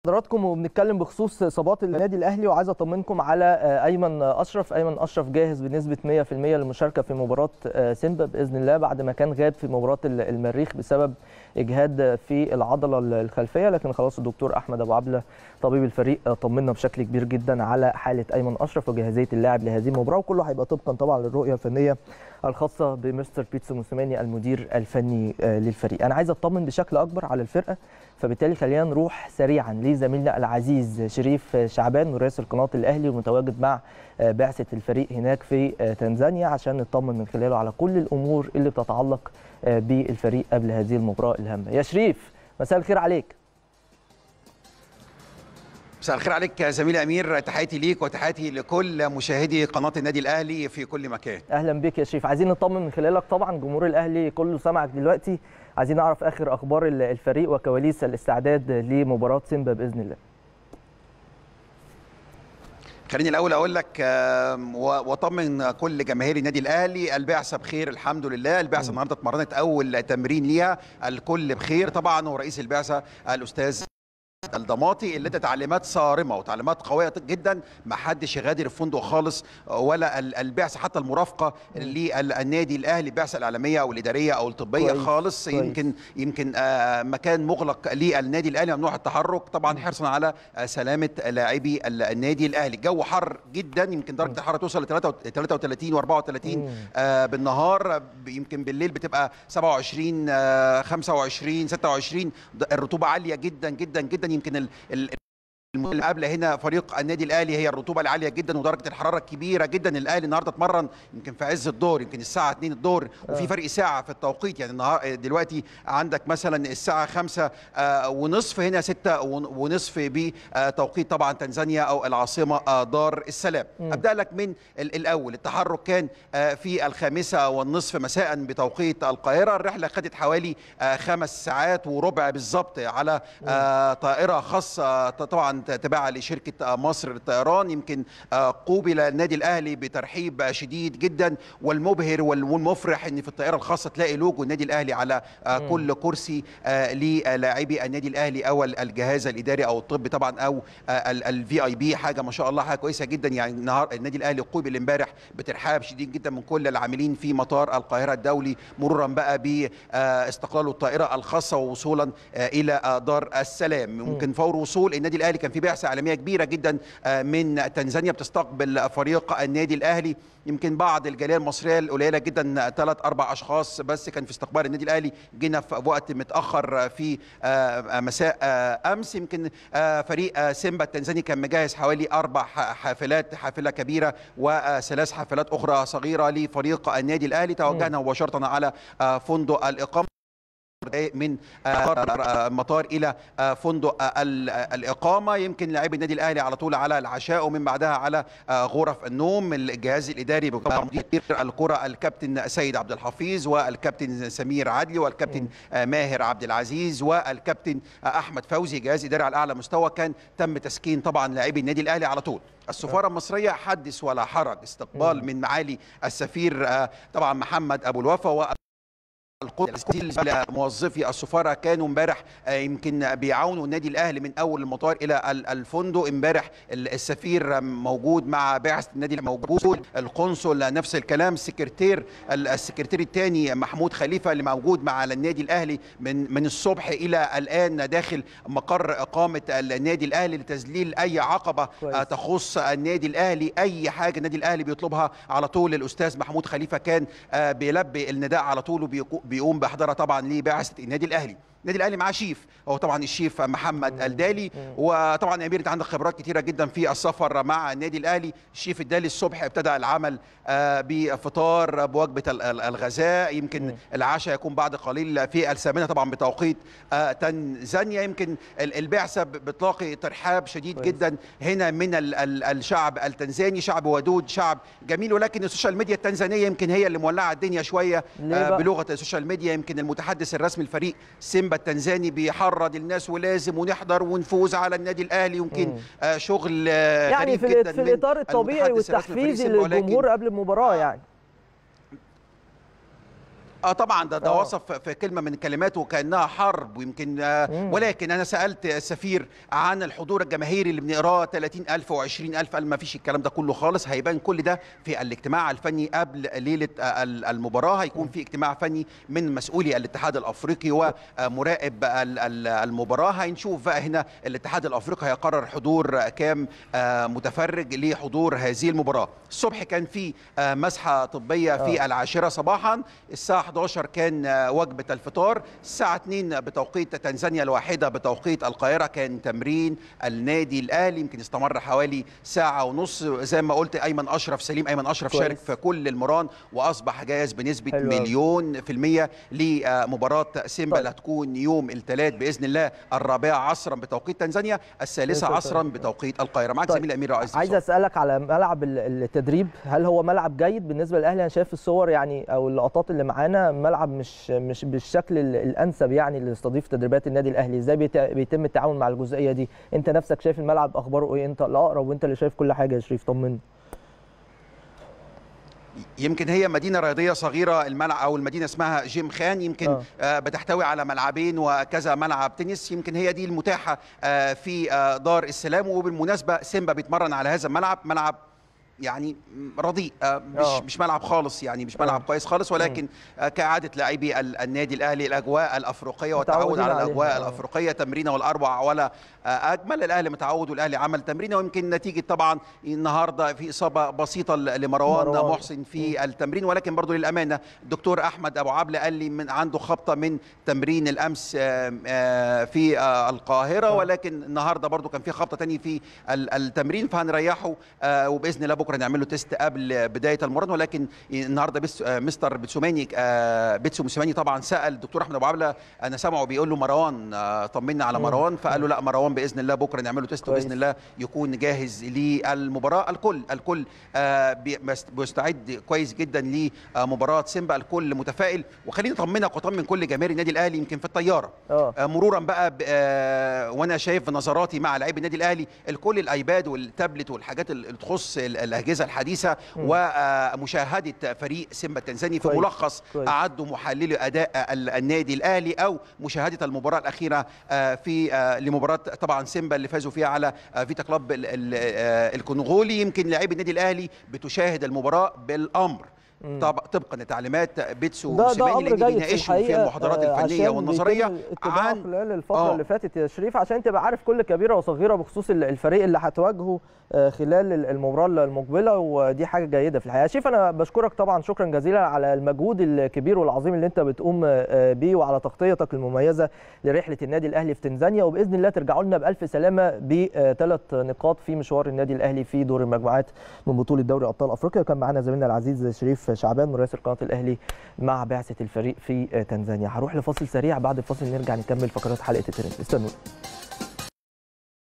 حضراتكم وبنتكلم بخصوص اصابات النادي الاهلي وعايز اطمنكم على ايمن اشرف ايمن اشرف جاهز بنسبه 100% للمشاركه في مباراه سيمبا باذن الله بعد ما كان غاب في مباراه المريخ بسبب اجهاد في العضله الخلفيه لكن خلاص الدكتور احمد ابو عبله طبيب الفريق طمنا بشكل كبير جدا على حاله ايمن اشرف وجاهزيه اللاعب لهذه المباراه وكله هيبقى طبقا طبعا للرؤيه الفنيه الخاصه بمستر بيتسو موسيماني المدير الفني للفريق انا عايز اطمن بشكل اكبر على الفرقه فبالتالي خلينا نروح سريعا لزميلنا العزيز شريف شعبان مراسل قناه الاهلي ومتواجد مع بعثه الفريق هناك في تنزانيا عشان نطمن من خلاله على كل الامور اللي بتتعلق بالفريق قبل هذه المباراه الهامه يا شريف مساء الخير عليك مساء الخير عليك يا زميلي امير تحياتي ليك وتحياتي لكل مشاهدي قناه النادي الاهلي في كل مكان اهلا بك يا شريف عايزين نطمن من خلالك طبعا جمهور الاهلي كله سامعك دلوقتي عايزين نعرف اخر اخبار الفريق وكواليس الاستعداد لمباراه سيمبا باذن الله خليني الاول اقول لك واطمن كل جماهير النادي الاهلي البعثه بخير الحمد لله البعثه النهارده اتمرنت اول تمرين ليها الكل بخير طبعا ورئيس البعثه الاستاذ الضماطي اللي ادى تعليمات صارمه وتعليمات قويه جدا ما حدش يغادر الفندق خالص ولا البعثه حتى المرافقه للنادي الاهلي البعثه الاعلاميه او الاداريه او الطبيه كويس. خالص كويس. يمكن يمكن آه مكان مغلق للنادي الاهلي ممنوع التحرك طبعا حرصا على آه سلامه لاعبي النادي الاهلي الجو حر جدا يمكن درجه الحراره توصل ل 33 و34 آه بالنهار يمكن بالليل بتبقى 27 آه 25 26 الرطوبه عاليه جدا جدا جدا يمكن ال ال المقابله هنا فريق النادي الاهلي هي الرطوبه العاليه جدا ودرجه الحراره الكبيره جدا الاهلي النهارده اتمرن يمكن في عز الظهر يمكن الساعه 2 الظهر وفي فرق ساعه في التوقيت يعني النهار دلوقتي عندك مثلا الساعه 5 آه ونصف هنا 6 ونصف بتوقيت طبعا تنزانيا او العاصمه آه دار السلام م. ابدا لك من الاول التحرك كان آه في الخامسه والنصف مساء بتوقيت القاهره الرحله خدت حوالي خمس ساعات وربع بالظبط على طائره خاصه طبعا تابعه لشركه مصر للطيران يمكن قوبل النادي الاهلي بترحيب شديد جدا والمبهر والمفرح ان في الطائره الخاصه تلاقي لوجو النادي الاهلي على كل كرسي للاعبي النادي الاهلي او الجهاز الاداري او الطبي طبعا او الفي اي بي حاجه ما شاء الله حاجه كويسه جدا يعني النهار النادي الاهلي قوبل امبارح بترحاب شديد جدا من كل العاملين في مطار القاهره الدولي مرورا بقى باستقلال الطائره الخاصه ووصولا الى دار السلام ممكن فور وصول النادي الاهلي كان في بعثه عالميه كبيره جدا من تنزانيا بتستقبل فريق النادي الاهلي يمكن بعض الجاليه المصريه القليله جدا ثلاث اربع اشخاص بس كان في استقبال النادي الاهلي جينا في وقت متاخر في مساء امس يمكن فريق سيمبا التنزاني كان مجهز حوالي اربع حافلات حافله كبيره وثلاث حافلات اخرى صغيره لفريق النادي الاهلي توجهنا مباشره على فندق الاقامه من مطار الى فندق الاقامه يمكن لاعبي النادي الاهلي على طول على العشاء ومن بعدها على غرف النوم الجهاز الاداري مدير الكره الكابتن سيد عبد الحفيظ والكابتن سمير عدلي والكابتن ماهر عبد العزيز والكابتن احمد فوزي جهاز اداري على اعلى مستوى كان تم تسكين طبعا لاعبي النادي الاهلي على طول السفاره المصريه حدث ولا حرج استقبال من معالي السفير طبعا محمد ابو الوفا موظفي السفاره كانوا امبارح يمكن بيعاونوا النادي الاهلي من اول المطار الى الفندق امبارح السفير موجود مع بعثه النادي موجود القنصل نفس الكلام السكرتير السكرتير الثاني محمود خليفه اللي موجود مع النادي الاهلي من من الصبح الى الان داخل مقر اقامه النادي الاهلي لتذليل اي عقبه كويس. تخص النادي الاهلي اي حاجه النادي الاهلي بيطلبها على طول الاستاذ محمود خليفه كان بيلبي النداء على طول وبيقو بيقوم باحضارها طبعا لبعثه النادي الاهلي النادي الاهلي معاه شيف هو طبعا الشيف محمد الدالي وطبعا امير انت عندك خبرات كتيره جدا في السفر مع النادي الاهلي الشيف الدالي الصبح ابتدى العمل بفطار بوجبه الغذاء يمكن العشاء يكون بعد قليل في الثامنه طبعا بتوقيت تنزانيا يمكن البعثه بتلاقي ترحاب شديد جدا هنا من الشعب التنزاني شعب ودود شعب جميل ولكن السوشيال ميديا التنزانيه يمكن هي اللي مولعه الدنيا شويه بلغه السوشيال ميديا يمكن المتحدث الرسمي الفريق سيمبا التنزاني بيحرض الناس ولازم ونحضر ونفوز على النادي الاهلي يمكن آه شغل آه يعني غريب في, جدا في الاطار الطبيعي والتحفيزي للجمهور قبل المباراه يعني اه طبعا ده ده آه. وصف في كلمه من كلماته كانها حرب ويمكن آه مم. ولكن انا سالت السفير عن الحضور الجماهيري اللي بنقراه 30000 و20000 قال ما فيش الكلام ده كله خالص هيبان كل ده في الاجتماع الفني قبل ليله آه، ال- المباراه هيكون في اجتماع فني من مسؤولي الاتحاد الافريقي ومراقب ال- ال- المباراه هنشوف بقى هنا الاتحاد الافريقي هيقرر حضور كام آه، متفرج لحضور هذه المباراه الصبح كان في آه، مسحه طبيه في العاشره صباحا الساعه 11 كان آه، وجبه الفطار الساعه 2 بتوقيت تنزانيا الواحده بتوقيت القاهره كان تمرين النادي الاهلي يمكن استمر حوالي ساعه ونص زي ما قلت ايمن اشرف سليم ايمن اشرف كويس. شارك في كل المران واصبح جاهز بنسبه حلو أوي. مليون في الميه لمباراه سيمبا طيب. اللي هتكون يوم الثلاث باذن الله الرابعه عصرا بتوقيت تنزانيا الثالثه الثالثة. عصرا بتوقيت القاهره معاك طيب. زميل امير رئيس عايز اسالك على ملعب ال- التدريب هل هو ملعب جيد بالنسبه للاهلي انا شايف الصور يعني او اللقطات اللي معانا ملعب مش مش بالشكل ال- الانسب يعني اللي يستضيف تدريبات النادي الاهلي ازاي بيت- بيتم التعاون مع الجزئيه دي انت نفسك شايف الملعب اخباره ايه انت الاقرب وانت اللي شايف كل حاجه يا شريف طمني يمكن هي مدينة رياضية صغيرة الملعب أو المدينة اسمها جيم خان يمكن آه. آه. بتحتوي على ملعبين وكذا ملعب تنس يمكن هي دي المتاحة آه في آه دار السلام وبالمناسبة سيمبا بيتمرن على هذا الملعب ملعب يعني رديء آه مش آه. مش ملعب خالص يعني مش ملعب آه. كويس خالص ولكن آه كعادة لاعبي ال- النادي الأهلي الأجواء الأفريقية والتعود متعودين على عليها. الأجواء آه. الأفريقية تمرينة والأربع ولا آه أجمل الأهلي متعود والأهلي عمل تمرينة ويمكن نتيجة طبعا النهاردة في إصابة بسيطة لمروان مروان. محسن في التمرين ولكن برضو للأمانة الدكتور أحمد أبو عبلة قال لي من عنده خبطة من تمرين الأمس آه، آه، في آه، القاهرة آه. ولكن النهاردة برضو كان في خبطة تاني في ال- التمرين فهنريحه آه، وبإذن الله بكرة نعمل له تيست قبل بداية المران ولكن النهاردة بس آه، مستر بتسوماني آه، بيتسو موسيماني طبعا سأل الدكتور أحمد أبو عبلة أنا سامعه بيقول له مروان آه، طمنا على مم. مروان فقال له لا مروان بإذن الله بكرة نعمل له تيست كويس. وبإذن الله يكون جاهز للمباراة الكل الكل آه، بي- مست- بيستعد كويس جدا لمباراة سيمبا الكل متفائل وخليني اطمنك واطمن كل جماهير النادي الاهلي يمكن في الطياره اه آه، مرورا بقى ب- آه، وانا شايف نظراتي مع لاعبي النادي الاهلي الكل الايباد والتابلت والحاجات اللي تخص ال- الاجهزه الحديثه مم. ومشاهده فريق سيمبا التنزاني في كويس. ملخص كويس. اعدوا محللي اداء ال- النادي الاهلي او مشاهده المباراه الاخيره آه، في آه، لمباراه طبعا سيمبا اللي فازوا فيها على آه، فيتا كلوب ال- ال- آه، الكونغولي يمكن لاعبي النادي الاهلي بتشاهد المباراه بالامر مم. طب طبقا لتعليمات بيتسو ده ده موسيماني امر اللي جيد في بيناقشوا فيها الحقيقه المحاضرات آه، الفنيه عشان والنظريه بيتم اتباعه عن خلال الفتره آه. اللي فاتت يا شريف عشان تبقى عارف كل كبيره وصغيره بخصوص ال- الفريق اللي هتواجهه آه، خلال ال- المباراه المقبله ودي حاجه جيده في الحقيقه يا شريف انا بشكرك طبعا شكرا جزيلا على المجهود الكبير والعظيم اللي انت بتقوم آه، بيه وعلى تغطيتك المميزه لرحله النادي الاهلي في تنزانيا وباذن الله ترجعوا لنا بالف سلامه بثلاث نقاط في مشوار النادي الاهلي في دور المجموعات من بطوله دوري ابطال افريقيا كان معانا زميلنا العزيز شريف شعبان مراسل قناه الاهلي مع بعثه الفريق في تنزانيا هروح لفاصل سريع بعد الفاصل نرجع نكمل فقرات حلقه الترند استنوا